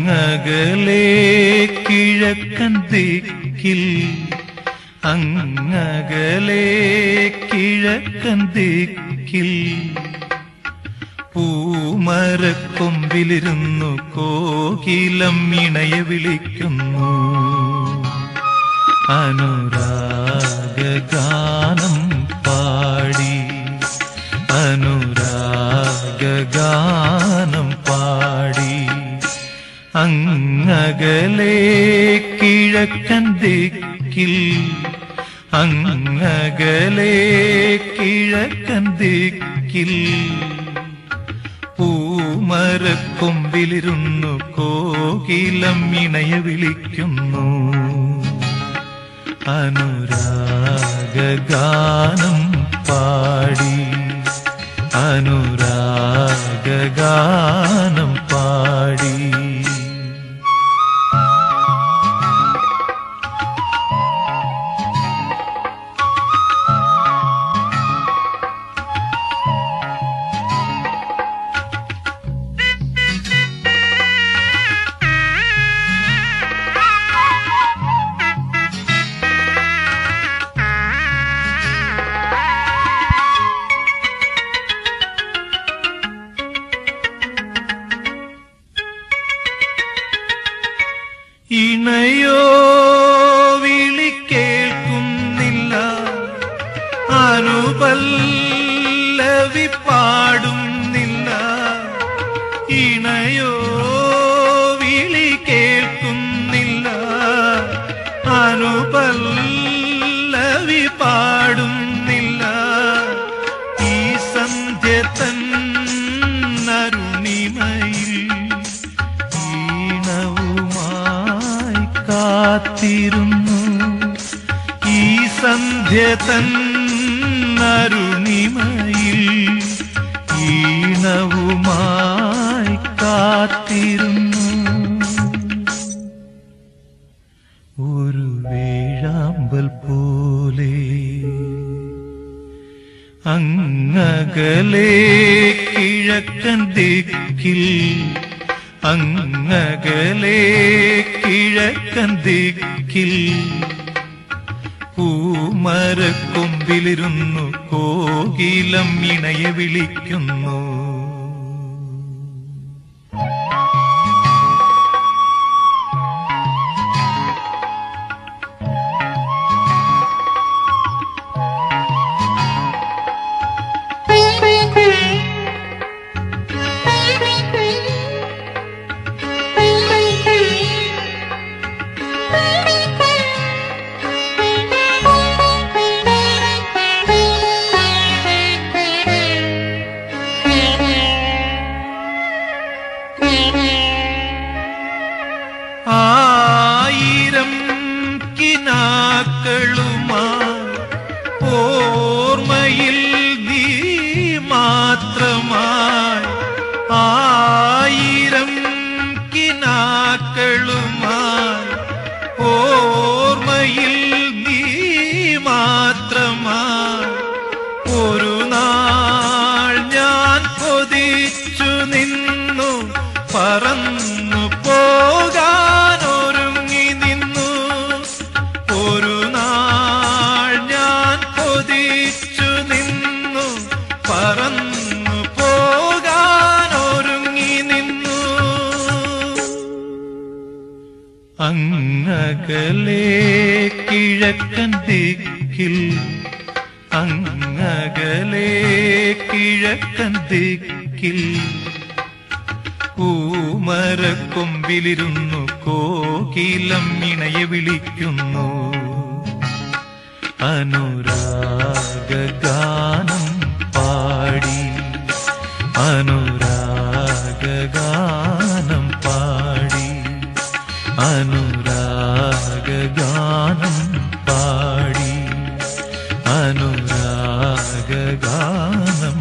അങ്ങകലെ കിഴക്കൻ ദിക്കിൽ അങ്ങകലെ കിഴക്കൻ ദിക്കിൽ പൂമരക്കൊമ്പിലിരുന്നു കോകിലം ഇണയെ വിളിക്കുന്നു അനുരാഗാനം പാടി അനുരാഗാനം പാടി അങ്ങകലെ കിഴക്കൻ ദിക്കിൽ അങ്ങകലെ കിഴക്കൻ ദിക്കിൽ പൂമരക്കൊമ്പിലിരുന്നു കോകിലം ഇണയെ വിളിക്കുന്നു അനുരാഗാനം പാടി അനുരാഗാനം പാടി ഇണയോ വിളി കേൾക്കുന്നില്ല അനുപല്ലവി പാടുന്നില്ല ഇണയോ വിളി കേൾക്കുന്നില്ല അനുപല്ലവി പാടുന്നില്ല ഈ സന്ധ്യ തന്നരുണിമയിൽ ഈണവുമായി കാത്തിരുന്നു ഈ സന്ധ്യ തന്നരുണിമയിൽ ഈണവുമായി കാത്തിരുന്നു ഒരു വേഴാമ്പൽ പോലെ അങ്ങകലെ കിഴക്കൻ ദിക്കിൽ അങ്ങകലെ കിഴക്കൻ ദിക്കിൽ പൂമരക്കൊമ്പിലിരുന്നു കോകിലം ഇണയെ വിളിക്കുന്നു ആയിരം കിനാക്കളുമായി ഓർമ്മയിൽ നീ മാത്രമായി ആയിരം കിനാക്കളുമായി ഓർമ്മയിൽ നീ മാത്രമായി ഒരു നാൾ ഞാൻ കൊതിച്ചു നിന്നു പറന്നു പോകാൻ ഒരുങ്ങി നിന്നു ഒരു നാൾ ഞാൻ കൊതിച്ചു നിന്നു പറന്നു പോകാൻ ഒരുങ്ങി നിന്നു അങ്ങകലെ കിഴക്കൻ ദിക്കിൽ അങ്ങകലെ കിഴക്കൻ ദിക്കിൽ പൂമരക്കൊമ്പിലിരുന്നു കോകിലം ഇണയെ വിളിക്കുന്നു അനുരാഗാനം പാടി അനുരാഗാനം പാടി അനുരാഗാനം പാടി അനുരാഗാനം